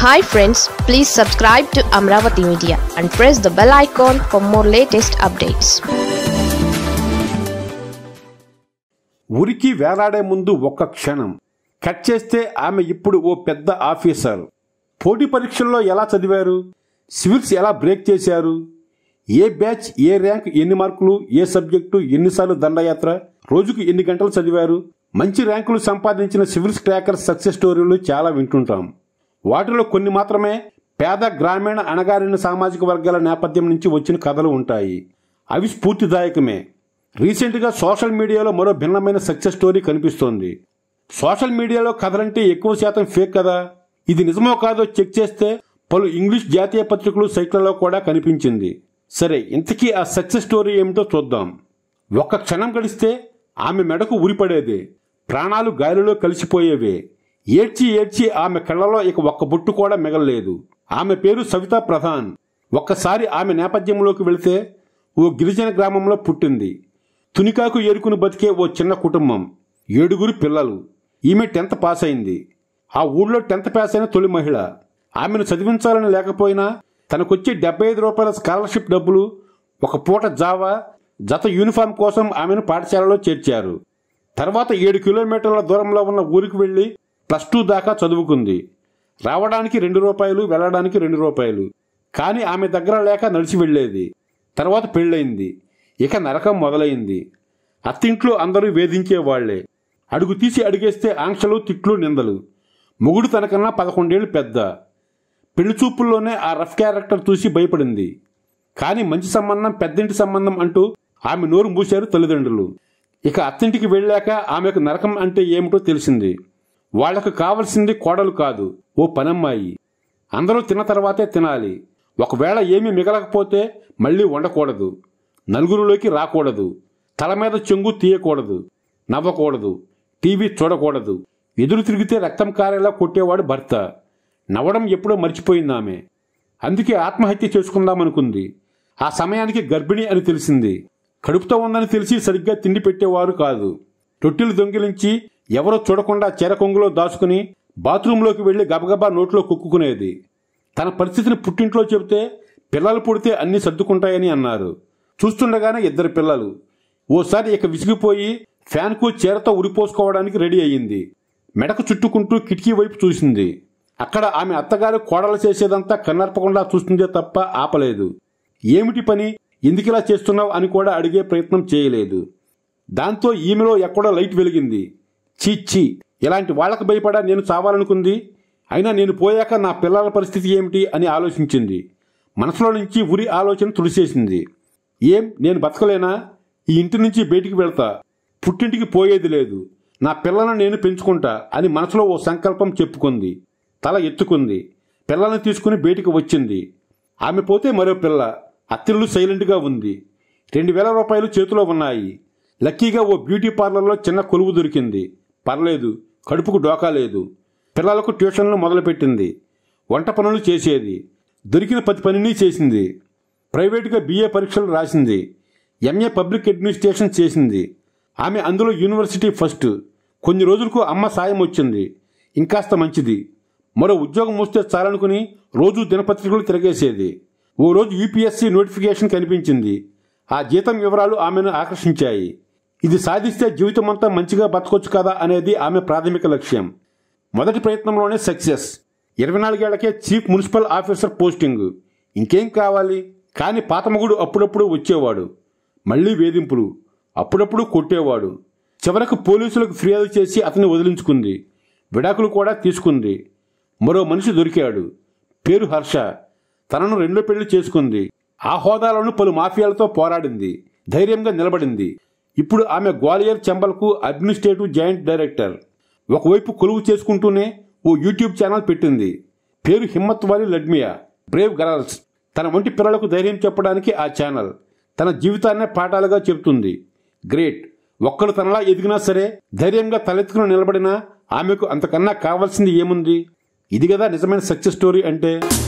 hi friends please subscribe to Amaravati media and press the bell icon for more latest updates ఉరికి వేలాడే ముందు ఒక్క క్షణం కట్ చేస్తే ఆమె ఇప్పుడు ఓ పెద్ద ఆఫీసర్ పోటీ పరీక్షల్లో ఎలా చదివారు సివిల్స్ ఎలా బ్రేక్ చేశారు ఏ బ్యాచ్ ఏ ర్యాంక్ ఎన్ని మార్కులు ఏ సబ్జెక్టు ఎన్నిసార్లు దండయాత్ర రోజుకు ఎన్ని గంటలు చదివారు మంచి ర్యాంకులు సంపాదించిన సివిల్స్ క్రాకర్ సక్సెస్ స్టోరీలు చాలా వింటుంటాం వాటిలో కొన్ని మాత్రమే పేద గ్రామీణ అణగారిన సామాజిక వర్గాల నేపథ్యం నుంచి వచ్చిన కథలు ఉంటాయి అవి స్ఫూర్తిదాయకమే రీసెంట్గా సోషల్ మీడియాలో మరో భిన్నమైన సక్సెస్ స్టోరీ కనిపిస్తోంది సోషల్ మీడియాలో కథలంటే ఎక్కువ శాతం ఫేక్ కదా ఇది నిజమో కాదో చెక్ చేస్తే పలు ఇంగ్లీష్ జాతీయ పత్రికలు సైట్లలో కూడా కనిపించింది సరే ఇంతకీ ఆ సక్సెస్ స్టోరీ ఏమిటో చూద్దాం ఒక్క క్షణం గడిస్తే ఆమె మెడకు ఉరిపడేదే ప్రాణాలు గాలిలో కలిసిపోయేవే ఏడ్చి ఏడ్చి ఆమె కళ్ళలో ఇక ఒక్క బొట్టు కూడా మిగలలేదు ఆమె పేరు సవితా ప్రధాన్ ఒక్కసారి ఆమె నేపథ్యంలోకి వెళితే ఓ గిరిజన గ్రామంలో పుట్టింది తునికాకు ఏరుకుని బతికే ఓ చిన్న కుటుంబం ఏడుగురు పిల్లలు ఈమె టెన్త్ పాస్ అయింది ఆ ఊళ్ళో టెన్త్ పాస్ అయిన తొలి మహిళ ఆమెను చదివించాలని లేకపోయినా తనకొచ్చే డెబ్బై ఐదు రూపాయల స్కాలర్షిప్ డబ్బులు ఒక పూట జావా జత యూనిఫామ్ కోసం ఆమెను పాఠశాలలో చేర్చారు తర్వాత ఏడు కిలోమీటర్ల దూరంలో ఉన్న ఊరికి వెళ్లి ప్లస్ టూ దాకా చదువుకుంది రావడానికి రెండు రూపాయలు వెళ్ళడానికి రెండు రూపాయలు కానీ ఆమె దగ్గర లేక నడిచి వెళ్ళేది తర్వాత పెళ్ళయింది ఇక నరకం మొదలైంది అత్తింట్లో అందరూ వేధించేవాళ్లే అడుగు తీసి అడిగేస్తే ఆంక్షలు తిట్లు నిందలు మొగుడు తనకన్నా పదకొండేళ్లు పెద్ద పెళ్లి చూపుల్లోనే ఆ రఫ్ క్యారెక్టర్ చూసి భయపడింది కానీ మంచి సంబంధం పెద్దింటి సంబంధం అంటూ ఆమె నోరు మూశారు తల్లిదండ్రులు ఇక అత్తింటికి వెళ్ళాక ఆమెకు నరకం అంటే ఏమిటో తెలిసింది వాళ్లకు కావలసింది కోడలు కాదు ఓ పనమ్మాయి అందరూ తిన్న తర్వాతే తినాలి ఒకవేళ ఏమీ మిగలకపోతే మళ్ళీ వండకూడదు నలుగురిలోకి రాకూడదు తల మీద చెంగు తీయకూడదు నవ్వకూడదు టీవీ చూడకూడదు ఎదురు తిరిగితే రక్తం కారేలా కొట్టేవాడు భర్త నవ్వడం ఎప్పుడో మర్చిపోయింది ఆమె అందుకే ఆత్మహత్య చేసుకుందామనుకుంది ఆ సమయానికి గర్భిణి అని తెలిసింది కడుపుతో ఉందని తెలిసి సరిగ్గా తిండి పెట్టేవారు కాదు తొట్టిలు దొంగిలించి ఎవరో చూడకుండా చెరకొంగులో దాచుకుని బాత్రూంలోకి వెళ్లి గబగబా నోట్లో కుక్కుకునేది తన పరిస్థితిని పుట్టింట్లో చెబితే పిల్లలు పుడితే అన్ని సర్దుకుంటాయని అన్నారు చూస్తుండగానే ఇద్దరు పిల్లలు ఓసారి ఇక విసిగిపోయి ఫ్యాన్కు చీరతో ఉరిపోసుకోవడానికి రెడీ అయ్యింది మెడకు చుట్టుకుంటూ కిటికీ వైపు చూసింది అక్కడ ఆమె అత్తగారు కోడలు చేసేదంతా కన్నర్పకుండా చూస్తుందే తప్ప ఆపలేదు ఏమిటి పని ఎందుకిలా చేస్తున్నావు అని కూడా అడిగే ప్రయత్నం చేయలేదు దాంతో ఈమెలో ఎక్కడో లైట్ వెలిగింది చీచ్చి ఇలాంటి వాళ్లకు భయపడా నేను చావాలనుకుంది అయినా నేను పోయాక నా పిల్లల పరిస్థితి ఏమిటి అని ఆలోచించింది మనసులో నుంచి ఉరి ఆలోచన తుడిసేసింది ఏం నేను బతకలేనా ఈ ఇంటి నుంచి బయటికి వెళ్తా పుట్టింటికి పోయేది లేదు నా పిల్లలను నేను పెంచుకుంటా అని మనసులో ఓ సంకల్పం చెప్పుకుంది తల ఎత్తుకుంది పిల్లల్ని తీసుకుని బయటికి వచ్చింది ఆమె పోతే మరో పిల్ల అత్తిల్లు సైలెంట్గా ఉంది రెండు వేల రూపాయలు చేతిలో ఉన్నాయి లక్కీగా ఓ బ్యూటీ పార్లర్లో చిన్న కొలువు దొరికింది పర్లేదు కడుపుకు డోకా లేదు పిల్లలకు ట్యూషన్లు మొదలుపెట్టింది వంట పనులు చేసేది దొరికిన పది పనిని చేసింది ప్రైవేటుగా బిఏ పరీక్షలు రాసింది ఎంఏ పబ్లిక్ అడ్మినిస్ట్రేషన్ చేసింది ఆమె అందులో యూనివర్సిటీ ఫస్ట్ కొన్ని రోజులకు అమ్మ సాయం వచ్చింది ఇంకాస్త మంచిది మరో ఉద్యోగం వస్తే చాలనుకుని రోజు దినపత్రికలు తిరగేసేది ఓ రోజు యూపీఎస్సీ నోటిఫికేషన్ కనిపించింది ఆ జీతం వివరాలు ఆమెను ఆకర్షించాయి ఇది సాధిస్తే జీవితమంతా మంచిగా బతకొచ్చు కదా అనేది ఆమె ప్రాథమిక లక్ష్యం మొదటి ప్రయత్నంలోనే సక్సెస్ ఇరవై నాలుగేళ్లకే చీఫ్ మున్సిపల్ ఆఫీసర్ పోస్టింగ్ ఇంకేం కావాలి కానీ పాతమగుడు అప్పుడప్పుడు వచ్చేవాడు మళ్లీ వేధింపులు అప్పుడప్పుడు కొట్టేవాడు చివరకు పోలీసులకు ఫిర్యాదు చేసి అతన్ని వదిలించుకుంది విడాకులు కూడా తీసుకుంది మరో మనిషి దొరికాడు పేరు హర్ష తనను రెండో పెళ్లి చేసుకుంది ఆ హోదాలను పలు మాఫియాలతో పోరాడింది ధైర్యంగా నిలబడింది ఇప్పుడు ఆమె గ్వాలియర్ చెంబల్కు అడ్మినిస్ట్రేటివ్ జాయింట్ డైరెక్టర్ ఒకవైపు కొలువు చేసుకుంటూనే ఓ యూట్యూబ్ ఛానల్ పెట్టింది పేరు హిమ్మత్ వాలి లడ్మియా బ్రేవ్ గర్ల్స్ తన వంటి పిల్లలకు ధైర్యం చెప్పడానికి ఆ ఛానల్ తన జీవితాన్నే పాఠాలుగా చెబుతుంది గ్రేట్ ఒక్కరు తనలా ఎదిగినా సరే ధైర్యంగా తలెత్తుకుని నిలబడినా ఆమెకు అంతకన్నా కావాల్సింది ఏముంది ఇది కదా నిజమైన సక్సెస్ స్టోరీ అంటే